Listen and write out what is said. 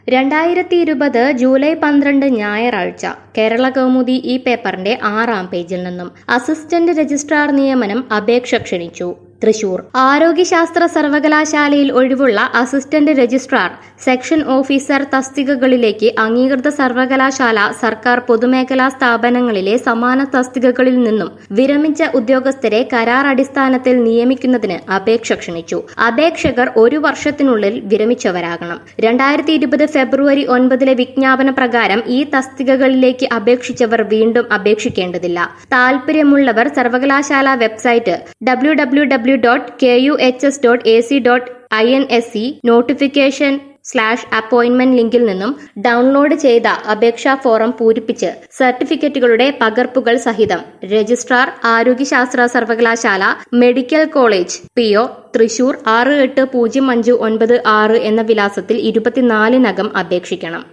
രണ്ടായിരത്തി ഇരുപത് ജൂലൈ പന്ത്രണ്ട് ഞായറാഴ്ച കേരള കൗമുദി ഈ പേപ്പറിന്റെ ആറാം പേജിൽ നിന്നും അസിസ്റ്റന്റ് രജിസ്ട്രാർ നിയമനം അപേക്ഷ ക്ഷണിച്ചു തൃശൂർ ആരോഗ്യശാസ്ത്ര സർവകലാശാലയിൽ ഒഴിവുള്ള അസിസ്റ്റന്റ് രജിസ്ട്രാർ സെക്ഷൻ ഓഫീസർ തസ്തികകളിലേക്ക് അംഗീകൃത സർവകലാശാല സർക്കാർ പൊതുമേഖലാ സ്ഥാപനങ്ങളിലെ സമാന തസ്തികകളിൽ നിന്നും വിരമിച്ച ഉദ്യോഗസ്ഥരെ കരാർ അടിസ്ഥാനത്തിൽ നിയമിക്കുന്നതിന് അപേക്ഷ ക്ഷണിച്ചു അപേക്ഷകർ ഒരു വർഷത്തിനുള്ളിൽ വിരമിച്ചവരാകണം രണ്ടായിരത്തി ഇരുപത് ഫെബ്രുവരി ഒൻപതിലെ വിജ്ഞാപന പ്രകാരം ഈ തസ്തികകളിലേക്ക് അപേക്ഷിച്ചവർ വീണ്ടും അപേക്ഷിക്കേണ്ടതില്ല താൽപര്യമുള്ളവർ സർവകലാശാല website W W W dot K U H S dot A C dot I N S C notification slash appointment ലിങ്കിൽ നിന്നും ഡൗൺലോഡ് ചെയ്ത അപേക്ഷാ ഫോറം പൂരിപ്പിച്ച് സർട്ടിഫിക്കറ്റുകളുടെ പകർപ്പുകൾ സഹിതം രജിസ്ട്രാർ ആരോഗ്യശാസ്ത്ര സർവകലാശാല medical college P O Thrissur ആറ് എട്ട് പൂജ്യം അഞ്ച് ഒൻപത് ആറ് എന്ന വിലാസത്തിൽ ഇരുപത്തിനാലിനകം അപേക്ഷിക്കണം